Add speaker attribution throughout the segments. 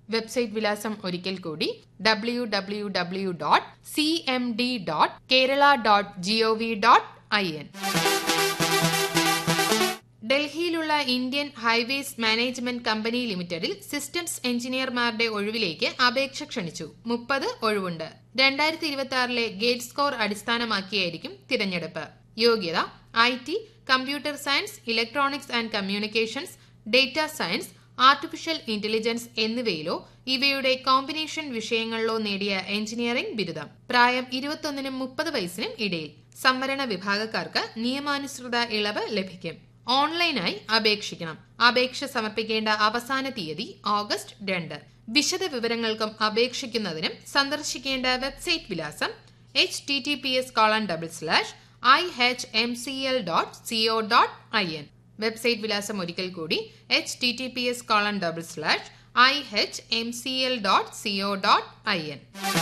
Speaker 1: website വിലാസം ഒരിക്കൽ കൂടി W W W dot C M D dot Kerala dot GOV dot I N ഡൽഹിയിലുള്ള Indian highways management company ലിമിറ്റഡിൽ systems എഞ്ചിനീയർമാരുടെ ഒഴിവിലേക്ക് അപേക്ഷ ക്ഷണിച്ചു മുപ്പത് ഒഴിവുണ്ട് രണ്ടായിരത്തി ഇരുപത്തി ആറിലെ ഗേറ്റ് സ്കോർ അടിസ്ഥാനമാക്കിയായിരിക്കും തിരഞ്ഞെടുപ്പ് യോഗ്യത I T computer science electronics and communications data science artificial intelligence എന്നിവയിലോ ഇവയുടെ കോമ്പിനേഷൻ വിഷയങ്ങളിലോ നേടിയ എഞ്ചിനീയറിംഗ് ബിരുദം പ്രായം ഇരുപത്തൊന്നിനും മുപ്പത് വയസ്സിനും ഇടയിൽ സംവരണ വിഭാഗക്കാർക്ക് നിയമാനുസൃത ഇളവ് ലഭിക്കും ഓൺലൈനായി അപേക്ഷിക്കണം അപേക്ഷ സമർപ്പിക്കേണ്ട അവസാന തീയതി ഓഗസ്റ്റ് രണ്ട് വിശദ വിവരങ്ങൾക്കും അപേക്ഷിക്കുന്നതിനും സന്ദർശിക്കേണ്ട വെബ്സൈറ്റ് വിലാസം H T T P S colon double slash I H M C L dot CO dot I N website വിലാസം ഒരിക്കൽ കൂടി H T T P S colon double slash I H M C L dot CO dot I N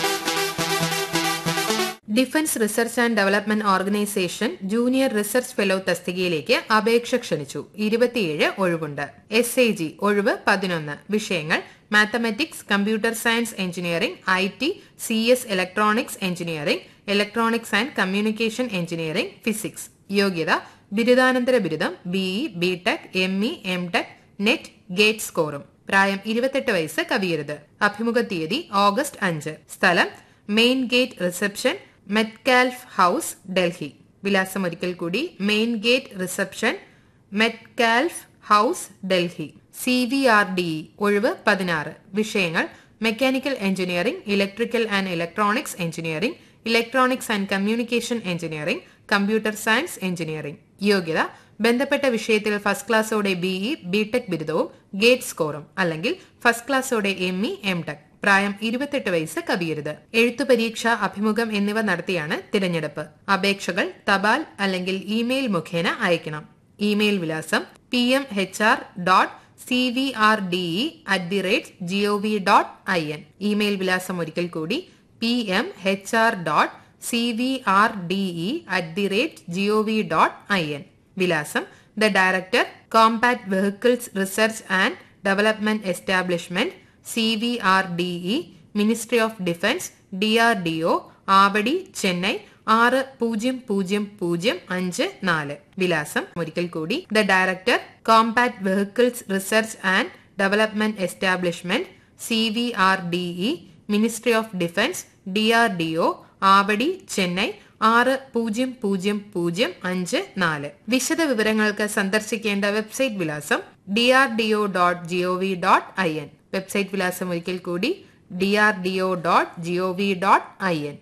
Speaker 1: defence research and development organisation junior research fellow തസ്തികയിലേക്ക് അപേക്ഷ ക്ഷണിച്ചു ഇരുപത്തിയേഴ് ഒഴിവുണ്ട് S A G ഒഴിവ് പതിനൊന്ന് വിഷയങ്ങൾ mathematics computer science engineering I T C S electronics engineering electronics and communication engineering physics യോഗ്യത ബിരുദാനന്തര ബിരുദം BE BTech M E M Tech NET GATE സ്കോറും പ്രായം ഇരുപത്തെട്ട് വയസ്സ് കവിയരുത് അഭിമുഖ തീയതി ഓഗസ്റ്റ് അഞ്ച് സ്ഥലം main gate reception Metcalfe house Delhi വിലാസം ഒരിക്കൽ കൂടി main gate reception Metcalfe house Delhi C V R D ഒഴിവ് പതിനാറ് വിഷയങ്ങൾ mechanical engineering electrical and electronics engineering electronics and communication engineering computer science engineering യോഗ്യത ബന്ധപ്പെട്ട വിഷയത്തിൽ ഫസ്റ്റ് ക്ലാസ്സോടെ ബിഇ ബിടെക് ബിരുദവും ഗേറ്റ് സ്കോറും അല്ലെങ്കിൽ ഫസ്റ്റ് ക്ലാസ്സോടെ എം ഇ എം ടെക് പ്രായം ഇരുപത്തെട്ട് വയസ്സ് കവിയരുത് എഴുത്തു പരീക്ഷ അഭിമുഖം എന്നിവ നടത്തിയാണ് തിരഞ്ഞെടുപ്പ് അപേക്ഷകൾ തപാൽ അല്ലെങ്കിൽ ഇമെയിൽ മുഖേന അയക്കണം ഇമെയിൽ വിലാസം P M H R dot C V R D E at the rate G O V dot I N email വിലാസം ഒരിക്കൽ കൂടി P M H R dot C V R D E at the rate G O V dot I N വിലാസം the director combat vehicles research and development establishment C V R D E ministry of defence D R D O Avadi Chennai ആറ് പൂജ്യം പൂജ്യം പൂജ്യം അഞ്ച് നാല് വിലാസം ഒരിക്കൽ കൂടി the director combat vehicles research and development establishment C V R D E ministry of defence D R D O Avadi Chennai ആറ് പൂജ്യം പൂജ്യം പൂജ്യം അഞ്ച് നാല് വിശദ വിവരങ്ങൾക്ക് സന്ദർശിക്കേണ്ട വെബ്സൈറ്റ് വിലാസം D R D O dot G O V dot I N website വിലാസം ഒരിക്കൽ കൂടി D R D O dot G O V dot I N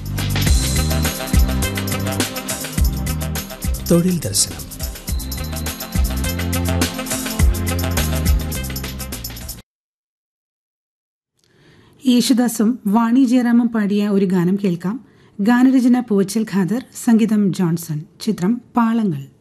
Speaker 2: തൊഴിൽ ദർശനം
Speaker 3: യേശുദാസും വാണി ജയറാമും പാടിയ ഒരു ഗാനം കേൾക്കാം ഗാനരചന പൂവച്ചൽ ഖാദർ സംഗീതം ജോൺസൺ ചിത്രം പാളങ്ങൾ